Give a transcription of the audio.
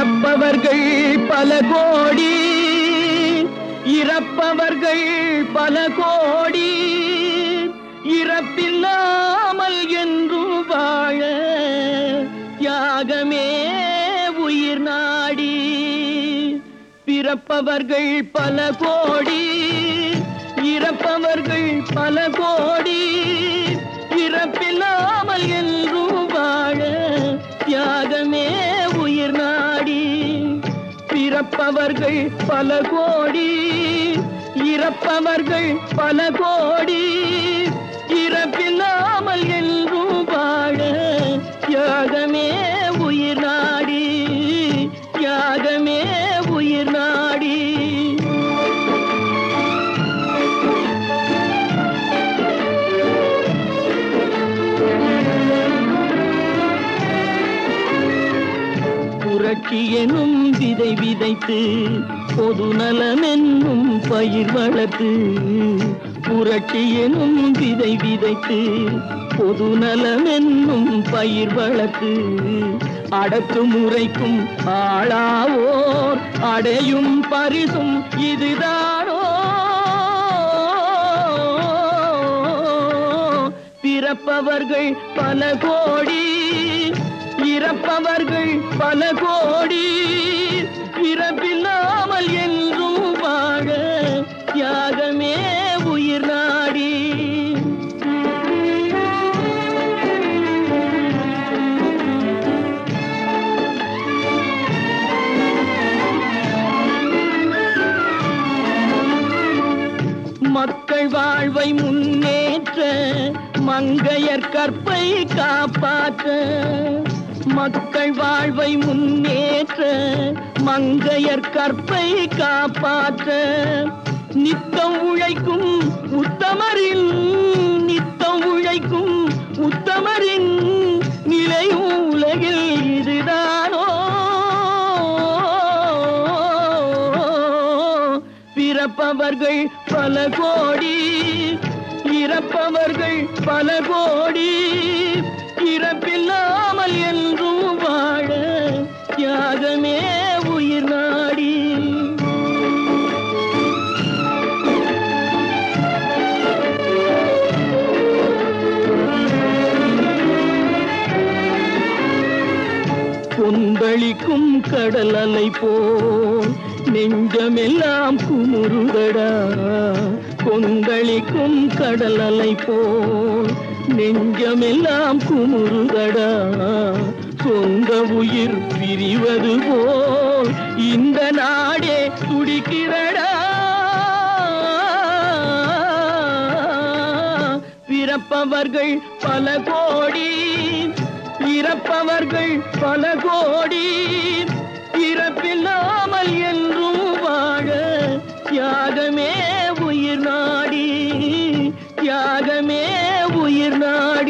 பிறப்பவர்கள் பல கோடி இறப்பவர்கள் பல கோடி இறப்பில்லாமல் என்றும் வாழ தியாகமே உயிர் நாடி பிறப்பவர்கள் பல கோடி இறப்பவர்கள் பல கோடி இறப்பில்லாமல் என்றும் வாழ தியாகமே உயிர் நாடி பிறப்பவர்கள் பல கோடி இறப்பவர்கள் பல கோடி இறப்பில்லாமல் என்றும் வாழ தியாகமே உயிர் நாடி தியாகமே உயிர் நாடி புரட்சி எனும் விதை விதைத்து பொது நலம் என்னும் பயிர் வளர்த்து புரட்சி எனும் விதை விதைத்து பொது நலம் என்னும் பயிர் வளர்த்து அடக்குமுறைக்கும் ஆளாவோர் அடையும் பரிசும் இதுதானோ பிறப்பவர்கள் பல கோடி இறப்பவர்கள் பல கோடி இறப்பில்லாமல் என்றும் வாழ தியாகமே உயிர் நாடி மக்கள் வாழ்வை முன்னேற்ற மங்கையர் கற்பை காப்பாற்ற மக்கள் வாழ்வை முன்னேற்ற மங்கையர் கற்பை காப்பாற்ற நித்தம் உழைக்கும் உத்தமரின் நித்தம் உழைக்கும் உத்தமரின் நிலையும் உலகில் இதுதானோ பிறப்பவர்கள் பல கோடி இறப்பவர்கள் பல கோடி இறப்பில்லாமல் என்றும் வாழ தியாகமே உயிர் நாடி கொந்தளிக்கும் கடல் அலை போல் நெஞ்சமெல்லாம் குமுறுதடா கொந்தளிக்கும் கடல் அலை போல் நெஞ்சமெல்லாம் குமுறுதடா சொந்த உயிர் பிரிவது போல் இந்த நாடே துடிக்கிறடா பிறப்பவர்கள் பல கோடி இறப்பவர்கள் பல கோடி இறப்பில்லாமல் என்றும் வாழ தியாகமே உயிர் நாடி தியாகமே உயிர் நாடி